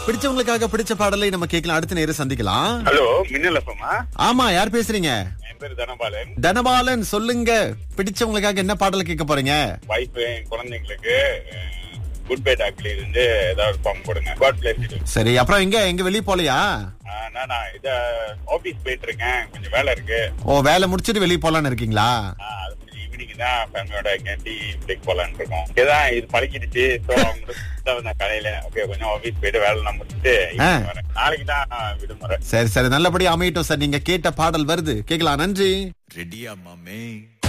பிடிச்சவங்களுக்காக பிடிச்ச பாடலை நம்ம கேட்கலாம் அடுத்த நேரம் சந்திக்கலாம் ஹலோ மின்னல் எஃப்எம்மா ஆமா யார் பேசுறீங்க என் பேர் தனபாலன் தனபாலன் சொல்லுங்க பிடிச்சவங்களுக்காக என்ன பாடல் கேட்க போறீங்க வைஃப் என் குழந்தைங்களுக்கு குட் பை டாக்ல இருந்து ஏதாவது ஃபார்ம் கொடுங்க காட் பிளேஸ் சரி அப்புறம் எங்க எங்க வெளிய போலையா நான் நான் இத ஆபீஸ் போயிட்டு இருக்கேன் கொஞ்சம் வேலை இருக்கு ஓ வேலை முடிச்சிட்டு வெளிய போலான்னு இருக்கீங்களா ஆ, அது முடிஞ்சு ஈவினிங் தான் ஃபேமிலியோட கேண்டி பிரேக் போலான்னு இருக்கோம் இதான் இது பழகிடுச்சு ஸோ அவங்க நான் கடையில ஓகே கொஞ்சம் ஆபீஸ் போயிட்டு வேலை எல்லாம் முடிச்சுட்டு evening வரேன் நாளைக்கு தான் விடுமுறை சரி சரி நல்லபடியா அமையட்டும் சார் நீங்க கேட்ட பாடல் வருது கேட்கலாம் நன்றி ரெடியா மாமே